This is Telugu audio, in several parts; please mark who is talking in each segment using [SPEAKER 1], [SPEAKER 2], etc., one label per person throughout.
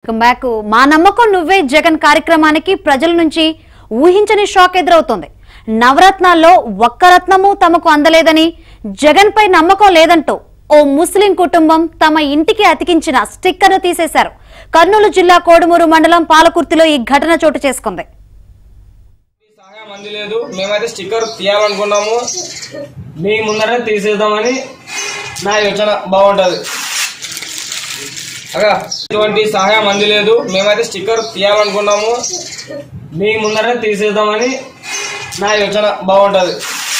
[SPEAKER 1] వెల్కమ్ బ్యాక్ మా నమ్మకం నువ్వే జగన్ కార్యక్రమానికి ప్రజల నుంచి ఊహించని షాక్ ఎదురవుతోంది నవరత్నాల్లో ఒక్క రత్నము తమకు అందలేదని జగన్ పై నమ్మకం లేదంటూ ఓ ముస్లిం కుటుంబం తమ ఇంటికి అతికించిన స్టిక్కర్ను తీసేశారు కర్నూలు జిల్లా కోడుమూరు మండలం పాలకుర్తిలో ఈ ఘటన చోటు చేసుకుంది
[SPEAKER 2] సహాయం అంది లేదు మేమైతే స్టిక్కర్ తీయాలనుకున్నాము మీ ముందరే తీసేద్దామని నా యోచన బాగుంటది అగా ఇటువంటి సహాయం అంది లేదు మేమైతే స్టిక్కర్ తీయాలనుకున్నాము మీ ముందరే తీసేద్దామని నా యోచన బాగుంటది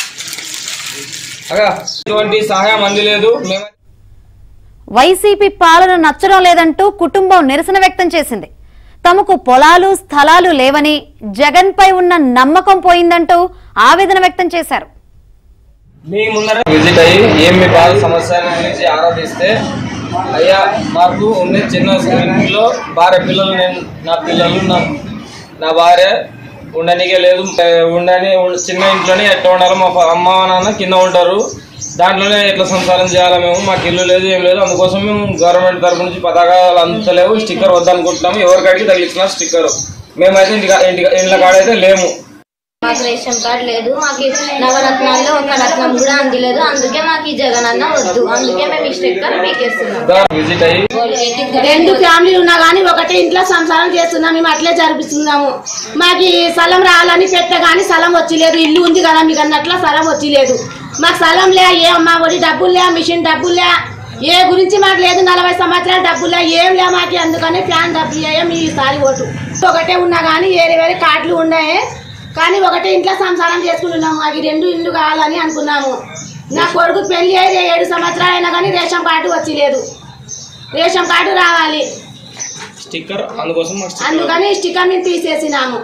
[SPEAKER 2] అగా ఇటువంటి సహాయం అంది లేదు మేమైతే
[SPEAKER 1] వైసీపీ పాలన నచ్చడం లేదంటూ కుటుంబం నిరసన వ్యక్తం చేసింది తమకు పొలాలు స్థలాలు లేవని జగన్ పై ఉన్న నమ్మకం పోయిందంటూ ఆవేదన వ్యక్తం చేశారు
[SPEAKER 2] మీ ముందర విజిట్ అయ్యి ఏం మీ బాధ సమస్య గురించి ఆరాధిస్తే అయ్యా మాకు ఉండే చిన్న ఇంట్లో భార్య పిల్లలు నేను నా పిల్లలు నా నా భార్య ఉండనికే లేదు ఏ, ఉండని ఉం- చిన్న ఇంట్లోనే ఎట్లా ఉండాలి మా ఫ- అమ్మ నాన్న కింద ఉంటారు దాంట్లోనే ఎట్లా సంసారం చేయాలి మేము మాకు ఇల్లు లేదు ఏం లేదు అందుకోసం మేము గవర్నమెంట్ తరపు నుంచి పథకాలు అంతలేవు స్టిక్కర్ వద్దనుకుంటున్నాము ఎవరికాడికి తగిలించిన స్టిక్కర్ మేమైతే ఇంటికి ఇంటికి ఇండ్ల కాడైతే లేము
[SPEAKER 3] మాకు రేషన్ కార్డు లేదు మాకు ఈ నవరత్నాల్లో ఒక రత్నం కూడా అందలేదు అందుకే మాకు ఈ జగన్ అన్న వద్దు అందుకే మేము ఈ స్టిక్కర్ పీకేస్తున్నాం
[SPEAKER 2] విజిట్ అయ్యి
[SPEAKER 4] రెండు ఫ్యామిలీలు ఉన్నా కానీ ఒకటే ఇంట్లో సంసారం చేస్తున్నాం మేము అట్లే జరిపిస్తున్నాము మాకు ఈ స్థలం రావాలని పెట్ట కానీ స్థలం వచ్చిలేదు ఇల్లు ఉంది కదా మీకు అన్నట్ల స్థలం వచ్చిలేదు మాకు స్థలం లే ఏ మా ఒడి డబ్బులు లే మిషన్ డబ్బులు లే ఏ గురించి మాకు లేదు నలభై సంవత్సరాల డబ్బులు లే ఏం లే మాకు అందుకనే ఫ్యాన్ డబ్బులు ఏ మీ సారి ఓటు ఒకటే ఉన్నా కానీ వేరే వేరే కార్డులు ఉన్నాయి కానీ ఒకటే ఇంట్లో సంసారం చేసుకుంటున్నాము మాకు ఈ రెండు ఇల్లు కావాలని అనుకున్నాము నా కొడుకు పెళ్లి అయ్యి ఏడు సంవత్సరాలు అయినా కానీ రేషన్ కార్డు వచ్చి లేదు రేషన్ కార్డు రావాలి
[SPEAKER 2] స్టిక్కర్ అందుకోసం మాకు స్టిక్కర్
[SPEAKER 4] అందుకని స్టిక్కర్ మేము తీసేసినాము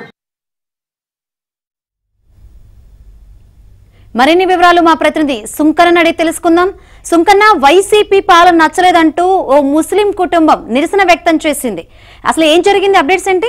[SPEAKER 1] మరిన్ని వివరాలు మా ప్రతినిధి సుంకరన్ అడిగి తెలుసుకుందాం సుంకన్న వైసీపీ పాలన నచ్చలేదంటూ ఓ ముస్లిం కుటుంబం నిరసన వ్యక్తం చేసింది అసలు ఏం జరిగింది అప్డేట్స్ ఏంటి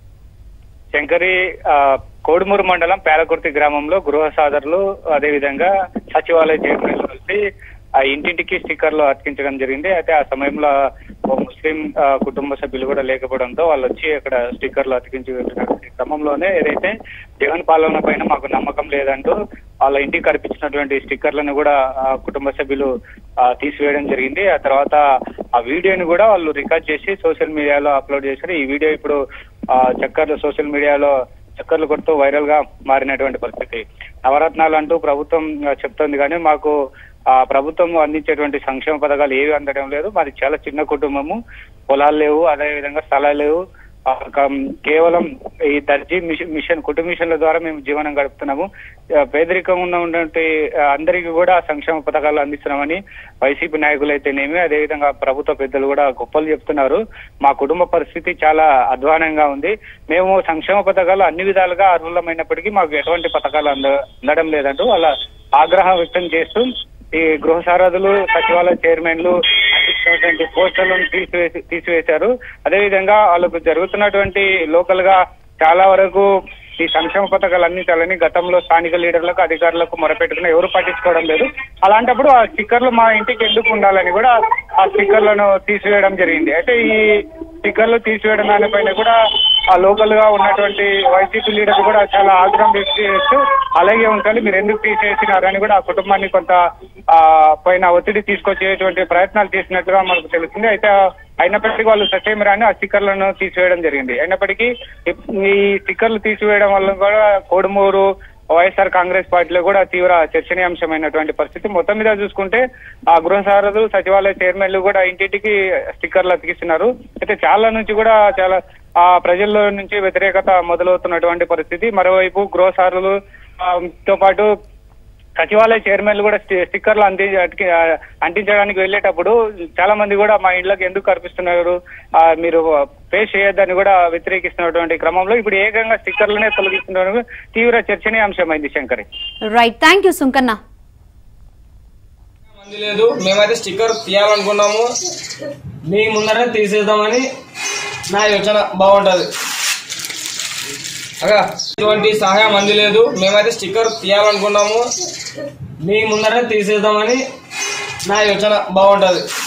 [SPEAKER 5] శంకరి ఆ, కోడుమూరు మండలం పేలకుర్తి గ్రామంలో గృహ సాధనలు అదేవిధంగా సచివాలయ చైర్మన్ కలిసి ఆ ఇంటింటికి స్టిక్కర్లు అతికించడం జరిగింది అయితే ఆ సమయంలో ఓ ముస్లిం ఆ, కుటుంబ సభ్యులు కూడా లేకపోవడంతో వాళ్ళు వచ్చి అక్కడ స్టిక్కర్లు అతికించి వెళ్ళినటువంటి క్రమంలోనే ఏదైతే జగన్ పాలన పైన మాకు నమ్మకం లేదంటూ వాళ్ళ ఇంటికి కనిపించినటువంటి స్టిక్కర్లను కూడా ఆ, కుటుంబ సభ్యులు ఆ, తీసివేయడం జరిగింది ఆ తర్వాత ఆ వీడియోని కూడా వాళ్ళు రికార్డ్ చేసి సోషల్ మీడియాలో అప్లోడ్ చేశారు ఈ వీడియో ఇప్పుడు ఆ, చక్కర్లు సోషల్ మీడియాలో చక్కర్లు కొడుతూ వైరల్ గా మారినటువంటి పరిస్థితి నవరత్నాలు అంటూ ప్రభుత్వం ఆ, చెప్తోంది కానీ మాకు ఆ ప్రభుత్వం అందించేటువంటి సంక్షేమ పథకాలు ఏవి అందడం లేదు మాది చాలా చిన్న కుటుంబము పొలాలు లేవు అదే విధంగా స్థలాలు లేవు ఆ, కం- కేవలం ఈ దర్జీ మిషన్ మిషన్ కుటుంబ మిషన్ల ద్వారా మేము జీవనం గడుపుతున్నాము ఆ, పేదరికం ఉన్న ఉన్నటువంటి ఆ, అందరికీ కూడా సంక్షేమ పథకాలు అందిస్తున్నామని వైసీపీ నాయకులు అయితేనేమి అదేవిధంగా ప్రభుత్వ పెద్దలు కూడా గొప్పలు చెప్తున్నారు మా కుటుంబ పరిస్థితి చాలా అధ్వానంగా ఉంది మేము సంక్షేమ పథకాలు అన్ని విధాలుగా అర్హులమైనప్పటికీ మాకు ఎటువంటి పథకాలు అంద అందడం లేదంటూ వాళ్ళ ఆగ్రహం వ్యక్తం చేస్తూ ఈ గృహ సారథులు సచివాలయ చైర్మన్లు అందించినటువంటి పోస్టర్లను తీసివేసి తీసివేశారు అదేవిధంగా వాళ్ళకు జరుగుతున్నటువంటి లోకల్ గా చాలా వరకు ఈ సంక్షేమ పథకాలు అందించాలని గతంలో స్థానిక లీడర్లకు అధికారులకు మొరపెట్టుకుని ఎవరు పట్టించుకోవడం లేదు అలాంటప్పుడు ఆ స్టిక్కర్లు మా ఇంటికి ఎందుకు ఉండాలని కూడా ఆ స్టిక్కర్లను తీసివేయడం జరిగింది అయితే ఈ స్టిక్కర్లు తీసివేయడం దానిపైన కూడా ఆ లోకల్ గా ఉన్నటువంటి వైసీపీ లీడర్ కూడా చాలా ఆగ్రహం వ్యక్తం చేస్తూ అలాగే ఉంచాలి మీరు ఎందుకు తీసేసినారని కూడా ఆ కుటుంబాన్ని కొంత ఆ పైన ఒత్తిడి తీసుకొచ్చేటువంటి ప్రయత్నాలు చేసినట్లుగా మనకు తెలుస్తుంది అయితే అయినప్పటికీ వాళ్ళు సత్యమిరాని ఆ స్టిక్కర్లను తీసివేయడం జరిగింది అయినప్పటికీ ఇప్- ఈ స్టిక్కర్లు తీసివేయడం వల్ల కూడా కోడుమూరు వైఎస్ఆర్ కాంగ్రెస్ పార్టీలో కూడా తీవ్ర చర్చనీయాంశమైనటువంటి పరిస్థితి మొత్తం మీద చూసుకుంటే ఆ గృహ సారథులు సచివాలయ చైర్మన్లు కూడా ఇంటింటికి స్టిక్కర్లు అతికిస్తున్నారు అయితే చాలా నుంచి కూడా చాలా ఆ ప్రజల్లో నుంచి వ్యతిరేకత మొదలవుతున్నటువంటి పరిస్థితి మరోవైపు గృహ సారథులు ఆ, తో పాటు సచివాలయ చైర్మన్లు కూడా స్టి- స్టిక్కర్లు అంటి అతికి- ఆ, అంటించడానికి వెళ్ళేటప్పుడు చాలా మంది కూడా మా ఇండ్లకు ఎందుకు కనిపిస్తున్నారు ఆ, మీరు పే చేయొద్దని కూడా వ్యతిరేకిస్తున్నటువంటి క్రమంలో ఇప్పుడు ఏకంగా స్టిక్కర్లనే తొలగిస్తున్నారు తీవ్ర చర్చనీయాంశమైంది Shankari
[SPEAKER 1] right thank you Sunkanna
[SPEAKER 2] మంది లేదు మేమైతే స్టిక్కర్ తీయాలనుకున్నాము మీ ముందరే తీసేద్దామని నా యోచన బాగుంటది అగా ఇటువంటి సహాయం అంది లేదు మేమైతే స్టిక్కర్ తీయాలనుకున్నాము మీ ముందరే తీసేద్దామని నా యోచన బాగుంటది